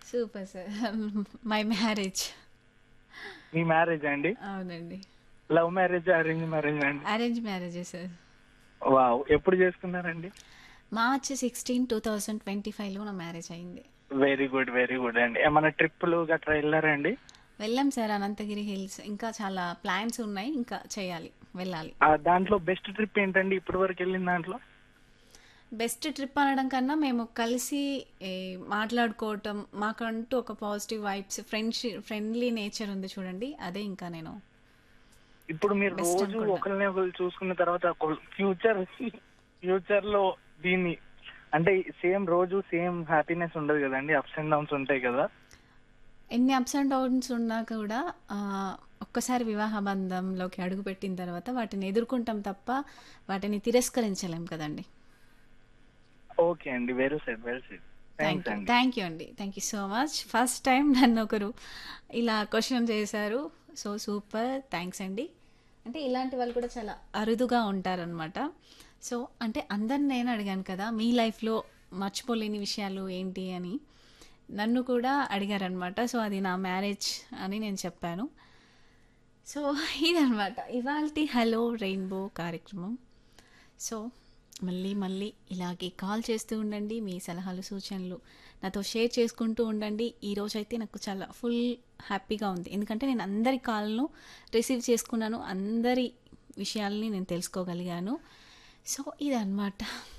Super sir my marriage మీ marriage అండి అవునండి లవ్ మ్యారేజ్ అరేంజ్ మ్యారేజ్ అండి అరేంజ్ మ్యారేజే సార్ వావ్ ఎప్పుడు చేసుకున్నారండి March sixteen two thousand twenty ఫైవ్లో నా మ్యారేజ్ అయింది వెరీ గుడ్ వెరీ గుడ్ అండి ఏమైనా ట్రిప్పులు గట్రా వెళ్ళారండి వెళ్ళాం సార్ అనంతగిరి హిల్స్ ఇంకా చాలా ప్లాన్స్ ఉన్నాయి ఇంకా చేయాలి వెళ్ళాలి ఆ, దాంట్లో బెస్ట్ ట్రిప్ ఏంటండి ఇప్పటి వరకు వెళ్ళిన దాంట్లో బెస్ట్ ట్రిప్ అనడం కన్నా మేము కలిసి ఏ, మాట్లాడుకోవటం మాకంటూ ఒక positive vibes friendship friendly nature ఉంది చూడండి అదే ఇంకా నేను ఇప్పుడు మీరు Best రోజు అనుకుంటా. ఒకరిని ఒకరు చూసుకున్న తర్వాత ఫ్యూచర్ ఫ్యూచర్ లో దీన్ని అంటే సేమ్ రోజు సేమ్ హ్యాపీనెస్ ఉండదు కదండి అప్స్ అండ్ డౌన్స్ ఉంటాయి కదా ఎన్ని అప్స్ అండ్ డౌన్స్ ఉన్నా కూడా ఆ, ఒక్కసారి వివాహ బంధంలోకి అడుగుపెట్టిన తర్వాత వాటిని ఎదుర్కొంటాం తప్ప వాటిని తిరస్కరించలేం కదండి ఓకే అండి very sad very sad thank thanks you అండి థ్యాంక్ యూ అండి thank you so much first time నన్ను ఒకరు ఇలా క్వశ్చన్ చేశారు సో సూపర్ థ్యాంక్స్ అండి అంటే ఇలాంటి వాళ్ళు కూడా చాలా అరుదుగా ఉంటారనమాట సో అంటే అందరిని నేను అడిగాను కదా మీ లైఫ్లో మర్చిపోలేని విషయాలు ఏంటి అని నన్ను కూడా అడిగారనమాట సో అది నా మ్యారేజ్ అని నేను చెప్పాను సో ఇదనమాట ఇవాళ హలో రెయిన్బో కార్యక్రమం సో మళ్ళీ మళ్ళీ ఇలాగే కాల్ చేస్తూ ఉండండి మీ సలహాలు సూచనలు నాతో షేర్ చేసుకుంటూ ఉండండి ఈరోజు అయితే నాకు చాలా ఫుల్ హ్యాపీగా ఉంది ఎందుకంటే నేను అందరి కాల్ను రిసీవ్ చేసుకున్నాను అందరి విషయాల్ని నేను తెలుసుకోగలిగాను సో ఇదన్నమాట